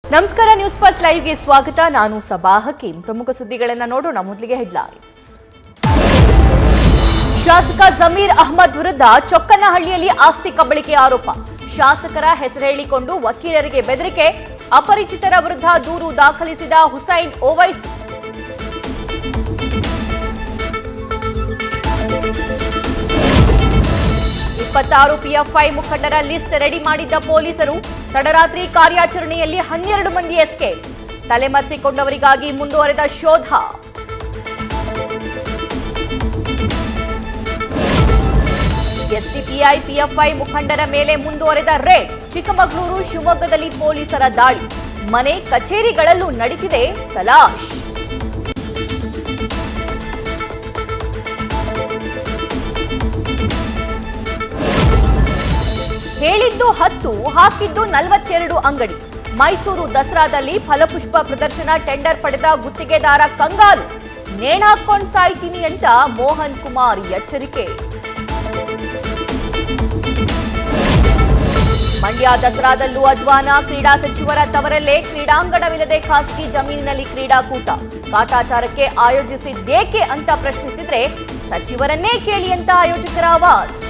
ನಮಸ್ಕಾರ news first ಲೈವ್ಗೆ ಸ್ವಾಗತ ನಾನು ಸಬಾ ಹಕೀಂ ಪ್ರಮುಖ ಸುದ್ದಿಗಳನ್ನ ನೋಡೋಣ ಮೊದಲಿಗೆ ಹೆಡ್ಲೈನ್ಸ್ ಶಾಸಕ ಜಮೀರ್ ಅಹ್ಮದ್ ವಿರುದ್ಧ ಚೊಕ್ಕನಹಳ್ಳಿಯಲ್ಲಿ ಆಸ್ತಿ ಕಬಳಿಕೆ ಆರೋಪ ಶಾಸಕರ ಹೆಸರು ಹೇಳಿಕೊಂಡು ವಕೀಲರಿಗೆ ಬೆದರಿಕೆ ಅಪರಿಚಿತರ ವಿರುದ್ಧ ದೂರು ದಾಖಲಿಸಿದ ಹುಸೈನ್ ಓವೈಸಿ ಇಪ್ಪತ್ತಾರು ಪಿಎಫ್ಐ ಮುಖಂಡರ ಲಿಸ್ಟ್ ರೆಡಿ ಮಾಡಿದ್ದ ಪೊಲೀಸರು ತಡರಾತ್ರಿ ಕಾರ್ಯಾಚರಣೆಯಲ್ಲಿ ಹನ್ನೆರಡು ಮಂದಿ ಎಸ್ಕೇಪ್ ತಲೆಮರೆಸಿಕೊಂಡವರಿಗಾಗಿ ಮುಂದುವರೆದ ಶೋಧ ಎಸ್ಡಿಪಿಐ ಪಿಎಫ್ಐ ಮುಖಂಡರ ಮೇಲೆ ಮುಂದುವರೆದ ರೇಡ್ ಚಿಕ್ಕಮಗಳೂರು ಶಿವಮೊಗ್ಗದಲ್ಲಿ ಪೊಲೀಸರ ದಾಳಿ ಮನೆ ಕಚೇರಿಗಳಲ್ಲೂ ನಡೀತಿದೆ ತಲಾಶ್ ಹೇಳಿದ್ದು ಹತ್ತು ಹಾಕಿದ್ದು ನಲವತ್ತೆರಡು ಅಂಗಡಿ ಮೈಸೂರು ದಸರಾದಲ್ಲಿ ಫಲಪುಷ್ಪ ಪ್ರದರ್ಶನ ಟೆಂಡರ್ ಪಡೆದ ಗುತ್ತಿಗೆದಾರ ಕಂಗಾಲು ನೇಣಾಕೊಂಡ್ ಸಾಯ್ತೀನಿ ಅಂತ ಮೋಹನ್ ಕುಮಾರ್ ಎಚ್ಚರಿಕೆ ಮಂಡ್ಯ ದಸರಾದಲ್ಲೂ ಅಧ್ವಾನ ಕ್ರೀಡಾ ಸಚಿವರ ತವರಲ್ಲೇ ಕ್ರೀಡಾಂಗಣವಿಲ್ಲದೆ ಖಾಸಗಿ ಜಮೀನಿನಲ್ಲಿ ಕ್ರೀಡಾಕೂಟ ಕಾಟಾಚಾರಕ್ಕೆ ಆಯೋಜಿಸಿದ್ದೇಕೆ ಅಂತ ಪ್ರಶ್ನಿಸಿದ್ರೆ ಸಚಿವರನ್ನೇ ಕೇಳಿ ಅಂತ ಆಯೋಜಕರ ಆವಾಸ್